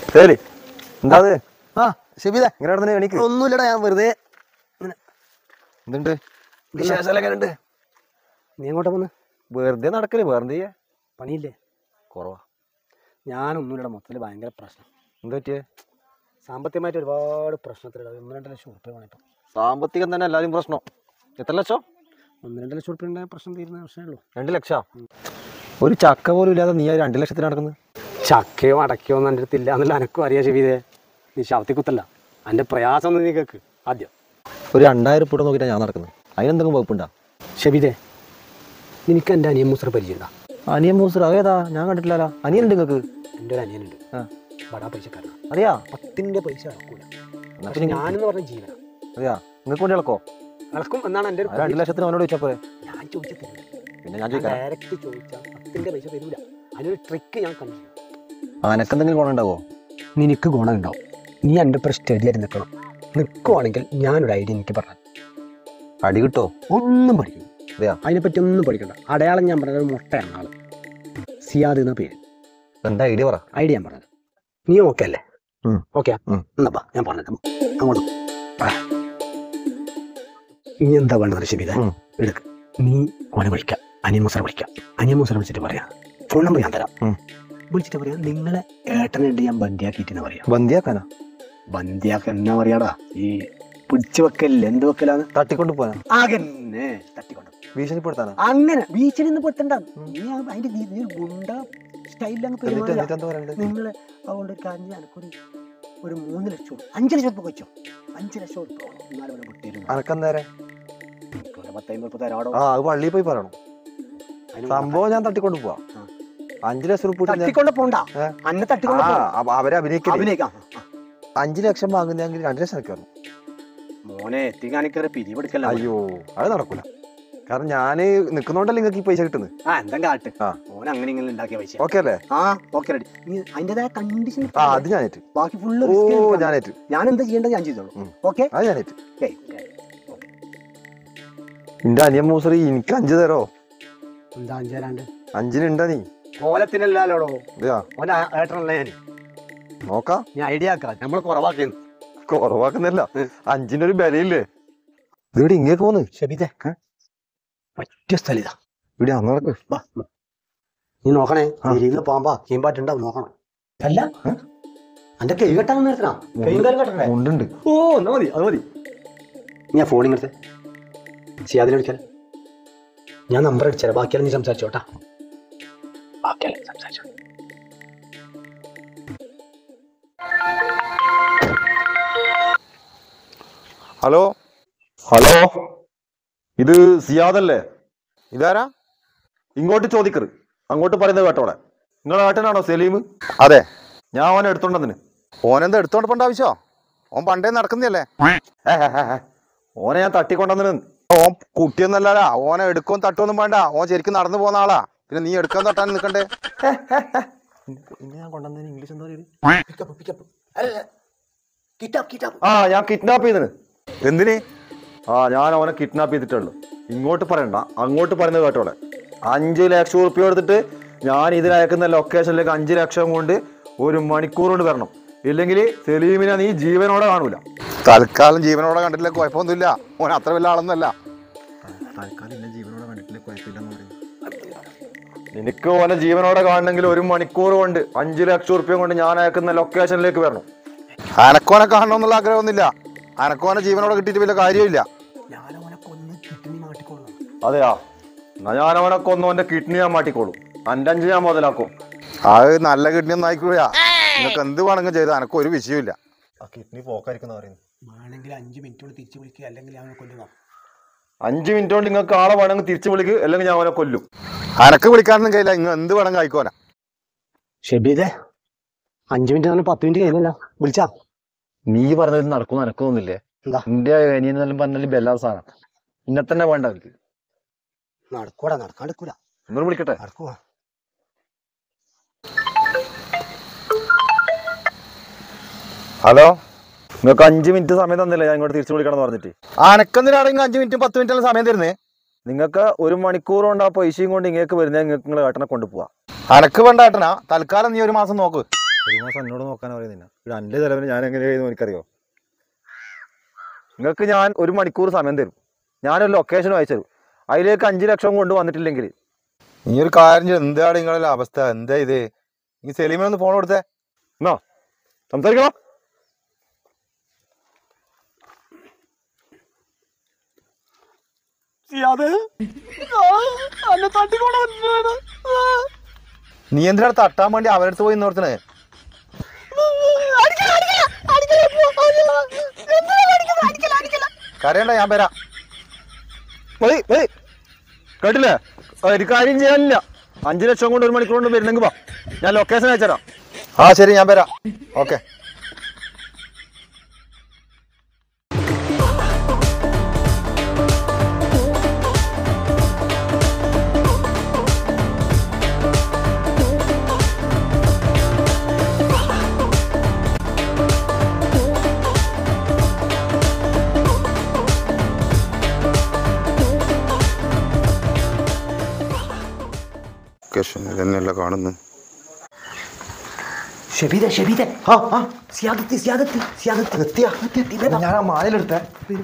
ശരി എന്താ അത് ആ ഷെബീദ ഇങ്ങനെ നടന്നെ എണീക്ക് ഒന്നുമില്ലടാ ഞാൻ വെറുതെ ഇങ്ങനെ എന്തുണ്ട് വിശേഷമല്ല ഉണ്ട് നീ എങ്ങോട്ടാ വന്ന് വെറുതെ നടക്കല് വേറെ ചെയ്യാ പണിയില്ലേ കുറവാ ഞാനൊന്നുമില്ലടാ മൊത്തത്തിൽ ഭയങ്കര പ്രശ്നം എന്താ പറ്റിയേ സാമ്പത്തികമായിട്ട് ഒരുപാട് പ്രശ്നത്തിലടാ ഒന്ന് രണ്ട് ലക്ഷം ഉറുപ്പ്യ വേണം ഇപ്പം സാമ്പത്തികം തന്നെ എല്ലാവരും പ്രശ്നം എത്ര ലക്ഷം ഒന്ന് രണ്ട് ലക്ഷം ഉറുപ്പ്യ ഉണ്ടായ പ്രശ്നം തീരുന്ന പ്രശ്നമേ ഉള്ളൂ രണ്ട് ലക്ഷം ഒരു ചക്ക പോലും ഇല്ലാതെ നീ ആ രണ്ട് ലക്ഷത്തിന് നടക്കുന്നത് ചക്കയോ അടക്കയോ ഒന്നും എൻ്റെ അടുത്തില്ല എന്നല്ല എനക്കും അറിയാം ഷെബീദേ നീ ശവത്തി കുത്തല്ല എൻ്റെ പ്രയാസം ഒന്ന് നീ കേൾക്ക് ആദ്യം ഒരു രണ്ടായിരം ഉപ്പ് നോക്കിയിട്ടാണ് ഞാൻ നടക്കുന്നത് അതിനെന്തെങ്കിലും വകുപ്പുണ്ടാ ഷെബീദേ നിനക്ക് എൻ്റെ അനിയൻ മുസ്ര പരിചയമുണ്ടാ അനിയൻ മൂസർ അതേതാ ഞാൻ കണ്ടിട്ടില്ലല്ലോ അനിയനുണ്ട് നിങ്ങൾക്ക് എൻ്റെ ഒരു അനിയനുണ്ട് ആ ബടാ പൈസക്കാരനാണ് അറിയാ പത്തിൻ്റെ പൈസ അടക്കൂല എന്നാ പക്ഷെ പിന്നെ ഞാനെന്ന് പറഞ്ഞ ജീവനാണ് അറിയാ നിങ്ങൾക്ക് കൊണ്ട് ഇളക്കോ അടക്കും എന്നാണ് എൻ്റെ ഒരു ആ രണ്ട് ലക്ഷത്തിന് അവനോട് ചോദിച്ചാ പോരെ ഞാൻ ചോദിച്ചിട്ടില്ല പിന്നെ ഞാൻ ചോദിക്കാം ഡയറക്റ്റ് ചോദിച്ചാൽ പത്തിൻ്റെ പൈസ തരൂല അതിനൊരു ട്രിക്ക് ഞാൻ കണ്ടു അനക്കെന്തെങ്കിലും ഗുണമുണ്ടാവോ നിനക്ക് ഗുണമുണ്ടാവും നീ എൻ്റെ ഒപ്പം സ്റ്റഡിയായിട്ട് നിൽക്കണം നിൽക്കുവാണെങ്കിൽ ഞാനൊരു ഐഡിയ എനിക്ക് പറഞ്ഞു അടി കിട്ടോ ഒന്നും പഠിക്കണം അതെയാ അതിനെപ്പറ്റി ഒന്നും പഠിക്കണ്ട അടയാളം ഞാൻ പറഞ്ഞത് ഒരു മുട്ടയാണ് ആള് സിയാദ് എന്ന പേര് എന്താ ഐഡിയ പറ ഐഡിയ ഞാൻ പറഞ്ഞത് നീ ഓക്കെ അല്ലേ ഉം. ഓക്കെ ഉം. എന്നാ ഞാൻ പറഞ്ഞേക്കാം അങ്ങോട്ട് പോ. ആ. ഇനി എന്താ വേണ്ടത് ഷബീദ ഉം. എടുക്ക് നീ ഓനെ വിളിക്കാം അനിയൻ മുസറ വിളിക്കാം അനിയൻ മുസറ വിളിച്ചിട്ട് പറയാം ഫോൺ നമ്പർ ഞാൻ തരാം ഉം. വിളിച്ചിട്ട് പറയാം നിങ്ങളെ ഏട്ടനുണ്ട് ഞാൻ ബന്ധിയാക്കിയിട്ട് പറയാം ബന്ദിയാക്കാനാ ബന്ധിയാക്ക എന്നാ പറയാടാ ഈ പിടിച്ചു വെക്കല്ലേ എന്ത് വെക്കലാന്ന് തട്ടിക്കൊണ്ട് പോകാനാ ആകന്നെ തട്ടിക്കൊണ്ട് ഭീഷണിപ്പെടുത്താനാ അങ്ങനെ ബീച്ചിൽ നിന്ന് പെട്ടണ്ട നീ ആ- അതിന്റെ നീ- നീ ഗുണ്ട സ്റ്റൈലിൽ അങ്ങ് എന്നിട്ട് പെരുമാറുക എന്നിട്ട് എന്താ പറയണ്ടേ നിങ്ങൾ അതുകൊണ്ട് ഒരു കാര്യം ചെയ്യ്, എനക്കൊരു ഒരു മൂന്ന് ലക്ഷം അഞ്ച് ലക്ഷം രൂപ വെച്ചോ അഞ്ച് ലക്ഷം രൂപ എന്നാലും ഇവിടെ വിട്ടിരുന്നു അനക്കെന്തേരെ എനിക്കൊരു പത്തമ്പത് രൂപ തരാടോ ആ അത് പള്ളിയിൽ പോയി പറയണം അതിന് സംഭവം ഞാൻ തട്ടിക്കൊണ്ട് പോവാ ആ. അഞ്ചു ലക്ഷം റുപ്യ കൊടുത്ത് തട്ടിക്കൊണ്ട് പോണ്ട ഏ? അന്നെ ഞാൻ- തട്ടിക്കൊണ്ട് ആ പോ. അപ്പൊ അവരെ അഭിനയിക്കില്ല അഭിനയിക്കാം ആ, അഞ്ചു ലക്ഷം വാങ്ങുന്നെങ്കിൽ രണ്ടു ലക്ഷം കയറും മോനെ എത്തിക്കാണിക്കറി പിരിവെടുക്കല്ല അയ്യോ അത് നടക്കൂല കാരണം ഞാന് നിക്കുന്നോണ്ടല്ലേ നിങ്ങൾക്ക് ഈ പൈസ കിട്ടുന്നത് ആ എന്തെങ്കിലും കാട്ട് ആ. മോൻ അങ്ങനെ ഇങ്ങനെ ഉണ്ടാക്കിയ പൈസ ഓക്കെ അല്ലേ ആ ഓക്കെ റെഡി നീ അതിൻ്റെതായ കണ്ടീഷൻ ആ അത് ഞാനേറ്റ് ബാക്കി ഫുള്ള് ഓ ഞാനേറ്റ് ഞാൻ എന്താ ചെയ്യേണ്ടത് ഞാൻ ചെയ്തോളൂ ഉം. ഓക്കെ അത് ഞാനേറ്റ് എന്റെ അനിയൻ മൂസറി എനിക്ക് അഞ്ചു തരോ എന്താ അഞ്ചേരാണ്ട് അഞ്ചിനുണ്ടാ നീ കോലത്തിനല്ലാലോടോ ഇതാ ഓൻ ഏട്ടനല്ല ഞാൻ നോക്കാം ഞാൻ ഐഡിയ ആക്കാം നമ്മൾ കുറവാക്കിയെന്ന് കുറവാക്കുന്നില്ല അഞ്ചിന്റെ ഒരു ബലയില്ലേ ഇവിടെ ഇങ്ങേക്ക് പോന്ന് ഷബീദേ പറ്റിയ സ്ഥലം ഇതാ ഇവിടെ അന്ന് നടക്ക് വാ വാ. നീ നോക്കണേ ആ. ഇരിക്കുന്ന പാമ്പാ കീമ്പാറ്റുണ്ടാവും നോക്കണം അല്ല എന്റെ കൈ കെട്ടാൻ നിർത്തണം കൈയും കാലും കെട്ടണേ ഉണ്ടുണ്ട് ഓ എന്നാ മതി അത് മതി ഞാൻ ഫോണിൽ എടുത്തേ സിയാദിനെ വിളിക്കാൻ ഞാൻ നമ്പർ അടിച്ചാൽ ബാക്കിയെല്ലാം നീ സംസാരിച്ചോട്ടാ ബാക്കിയെല്ലാം സംസാരിച്ചോ ഹലോ ഹലോ ഇത് സിയാദല്ലേ ഇതാരാ ഇങ്ങോട്ട് ചോദിക്കറ് അങ്ങോട്ട് പറയുന്നത് കേട്ടോളെ നിങ്ങളെ ഏട്ടനാണോ സലീം അതെ ഞാൻ ഓനെ എടുത്തോണ്ടെന്നിന് ഓനെന്താ എടുത്തോണ്ട് പോണ്ട ആവശ്യമോ ഓൻ പണ്ടേ നടക്കുന്നതല്ലേ ഏ, ഏ, ഏ, ഏ. ഓനെ ഞാൻ തട്ടിക്കൊണ്ടെന്നിന് ഓൻ കുട്ടിയൊന്നല്ലടാ ഓനെ എടുക്കും തട്ടുമൊന്നും വേണ്ട ഓൻ ശരിക്കും നടന്നു പോകുന്ന ആളാ പിന്നെ നീ എടുക്കാൻ തട്ടാൻ നിൽക്കണ്ടേ ഇന്നെ ഞാൻ കൊണ്ടുവന്നതിന് ഇംഗ്ലീഷ് എന്താ പറയുക പിക്കപ്പ് പിക്കപ്പ് അല്ല കിറ്റാപ്പ് കിറ്റാപ്പ് ആ ഞാൻ കിഡ്നാപ്പ് ചെയ്തിന് എന്തിന് ആ ഞാൻ അവനെ കിഡ്നാപ്പ് ചെയ്തിട്ടുള്ളു ഇങ്ങോട്ട് പറയണ്ട അങ്ങോട്ട് പറയുന്നത് കേട്ടോളെ അഞ്ച് ലക്ഷം ഉറുപ്പ്യ എടുത്തിട്ട് ഞാൻ ഇതിലയക്കുന്ന ലൊക്കേഷനിലേക്ക് അഞ്ച് ലക്ഷം കൊണ്ട് ഒരു മണിക്കൂർ കൊണ്ട് വരണം ഇല്ലെങ്കിൽ സലീമിനെ നീ ജീവനോടെ കാണൂല തൽക്കാലം ജീവനോടെ കണ്ടിട്ടില്ല കുഴപ്പമൊന്നുമില്ല ഓൻ അത്ര വലിയ ആളൊന്നുമല്ല തൽക്കാലം എന്നെ ജീവനോടെ കണ്ടിട്ടില്ല കുഴപ്പമില്ലെന്ന് പറയുന്നു നിനക്ക് ഓനെ ജീവനോടെ കാണണമെങ്കിൽ ഒരു മണിക്കൂർ കൊണ്ട് അഞ്ച് ലക്ഷം ഉറുപ്പ്യ കൊണ്ട് ഞാൻ അയക്കുന്ന ലൊക്കേഷനിലേക്ക് വരണം അനക്കോനെ കാണണമെന്നുള്ള ആഗ്രഹമൊന്നുമില്ല അനക്കോനെ ജീവനോടെ കിട്ടിയിട്ട് വലിയ കാര്യമില്ല ഞാനവനെ കൊന്ന് കിഡ്നി മാറ്റിക്കൊള്ളണം അതെയാ എന്നാ ഞാൻ അവനെ കൊന്നു അവന്റെ കിഡ്നി ഞാൻ മാറ്റിക്കോളും അൻ്റെ അഞ്ച് ഞാൻ മുതലാക്കും അത് നല്ല കിഡ്നിയൊന്നും ആയിക്കൂല നിങ്ങൾക്ക് എന്ത് വേണമെങ്കിലും ചെയ്താൽ എനക്ക് ഒരു വിഷയമില്ല ആ കിഡ്നി പോക്കായിരിക്കുന്ന പറയുന്നു വേണമെങ്കിൽ അഞ്ച് മിനിറ്റ് കൊണ്ട് തിരിച്ചു വിളിക്കുക അല്ലെങ്കിൽ അവനെ കൊല്ലുക അഞ്ച് മിനിറ്റ് കൊണ്ട് നിങ്ങൾക്ക് ആളെ വേണമെങ്കിൽ തിരിച്ചു വിളിക്ക് അല്ലെങ്കിൽ ഞാൻ അവനെ കൊല്ലും അനക്ക് വിളിക്കാനൊന്നും കഴിയില്ല ഇങ്ങ് എന്ത് വേണമെങ്കിൽ ആയിക്കോനെ ഷെബീദേ അഞ്ച് മിനിറ്റ് തന്നെ പത്ത് മിനിറ്റ് കഴിഞ്ഞില്ല വിളിച്ചാ നീ പറഞ്ഞത് നടക്കും നടക്കുന്നൊന്നുമില്ലേ എന്താ? എന്റെ അനിയനെല്ലാം പറഞ്ഞാലും ബെല്ലാ സാധനം ഇന്നെ തന്നെ വേണ്ട അവർക്ക് നടക്കൂടാ നടക്കാണ്ടിക്കൂല ഒന്നും വിളിക്കട്ടെ നടക്കുവാ ഹലോ നിങ്ങൾക്ക് അഞ്ച് മിനിറ്റ് സമയം തന്നില്ല ഞാൻ ഇങ്ങോട്ട് തിരിച്ചു വിളിക്കണം എന്ന് പറഞ്ഞിട്ട് അനക്കെന്തിനാണെങ്കിൽ അഞ്ച് മിനിറ്റും പത്ത് മിനിറ്റും സമയം തരുന്നേ നിങ്ങൾക്ക് ഒരു മണിക്കൂർ കൊണ്ട് ആ പൈസയും കൊണ്ട് ഇങ്ങേക്ക് വരുന്ന നിങ്ങൾക്ക് നിങ്ങൾ ഏട്ടനെ കൊണ്ടുപോവാ അനക്ക് വേണ്ട ഏട്ടനാ തൽക്കാലം നീ ഒരു മാസം നോക്ക് ഒരു മാസം എന്നോട് നോക്കാൻ പറയുന്നില്ല ഇവിടെ എൻ്റെ ചിലവിന് ഞാൻ എങ്ങനെ ചെയ്യുന്നു എനിക്കറിയോ നിങ്ങൾക്ക് ഞാൻ ഒരു മണിക്കൂർ സമയം തരും ഞാനൊരു ലൊക്കേഷൻ അയച്ചു തരും അതിലേക്ക് അഞ്ച് ലക്ഷം കൊണ്ട് വന്നിട്ടില്ലെങ്കിൽ നീ ഒരു കാര്യം ചെയ്യ്. എന്താണ് നിങ്ങളുടെ അവസ്ഥ എന്താ ഇത് നീ സെലീമിനൊന്ന് ഫോൺ കൊടുത്തേ എന്നാ സംസാരിക്കണം നീ എന്തിനാണ് തട്ടാൻ വേണ്ടി അവരടുത്ത് പോയി നോർത്തണേ കരയണ്ട ഞാൻ വരാം മതി മതി കേട്ടില്ലേ ഒരു കാര്യം ചെയ്യാനില്ല അഞ്ച് ലക്ഷം കൊണ്ട് ഒരു മണിക്കൂർ കൊണ്ട് വരുന്നെങ്കിൽ വാ ഞാൻ ലൊക്കേഷൻ അയച്ചുതരാം ആ ശരി ഞാൻ വരാം ഓക്കെ തന്നെയല്ല കാണുന്നു ഷെബീദ ഷെബീദ ആ ആ സിയാദത്തി സിയാദത്തി സിയാദത്തി എത്തിയാ ഞാൻ ആ മാലയിലെടുത്തേ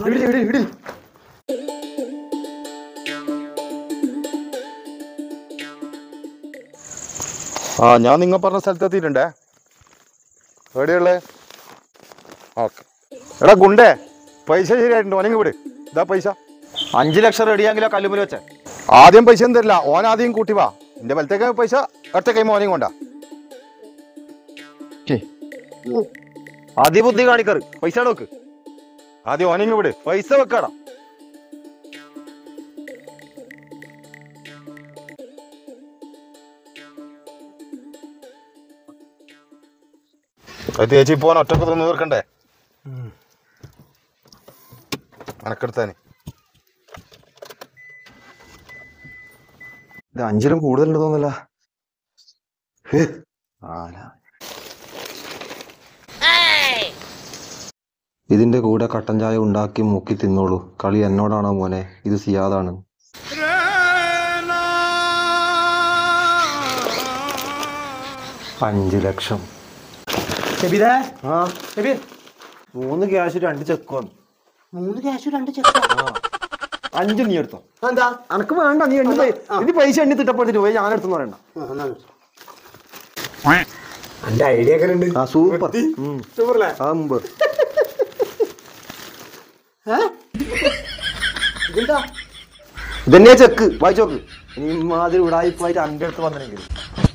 ആ ഞാൻ നിങ്ങൾ പറഞ്ഞ സ്ഥലത്ത് എത്തിയിട്ടുണ്ടേ എവിടെയുള്ളേ ഓക്കെ എടാ ഗുണ്ടേ പൈസ ശരിയായിട്ടുണ്ട് ഓനെങ്കിൽ വിട് ഇതാ പൈസ അഞ്ച് ലക്ഷം റെഡിയാങ്കിലോ കല്ലുമുല വെച്ചേ ആദ്യം പൈസ ഒന്നും തരില്ല ഓൻ ആദ്യം കൂട്ടി വാ എന്റെ വലത്തേക്ക് പൈസ ഒറ്റ കൈ മോനെയും കൊണ്ടാ അതിബുദ്ധി കാണിക്കറ് പൈസ നോക്ക് ആദ്യം ഓനെങ്കിൽ വിട് പൈസ വെക്കാടാ അത് തേച്ചി പോവാൻ ഒറ്റക്ക് തിന്ന് തീർക്കണ്ടേ അനക്കെടുത്താന് ഇത് അഞ്ചിലും കൂടുതലുണ്ട് തോന്നല്ല ഇതിന്റെ കൂടെ കട്ടൻ ചായ ഉണ്ടാക്കി മുക്കി തിന്നോളൂ കളി എന്നോടാണോ മോനെ ഇത് സിയാദാണ് അഞ്ച് ലക്ഷം ഷെബീദ ആ ഷെബീ മൂന്ന് ക്യാഷ് രണ്ട് ചെക്ക് വന്നു മൂന്ന് ക്യാഷ് രണ്ട് ചെക്ക് അഞ്ച് നീ എടുത്തോ എന്താ അനക്ക് വേണ്ട നീ എണ്ണി പൈ- ഇത് പൈസ എണ്ണി തിട്ടപ്പെടുത്തിട്ട് പോയി ഞാൻ എടുത്തെന്ന് പറയണ്ട എന്റെ ഐഡിയ ഒക്കെ ഉണ്ട് ആ സൂപ്പർ സൂപ്പറല്ലേ ആ മുമ്പ് ഇതെന്താ ഇതന്നെയാ ചെക്ക് വായിച്ചോക്ക് ഇനി മാതിരി ഉടായിപ്പായിട്ട് അന്റെ അടുത്ത് വന്നില്ലെങ്കിൽ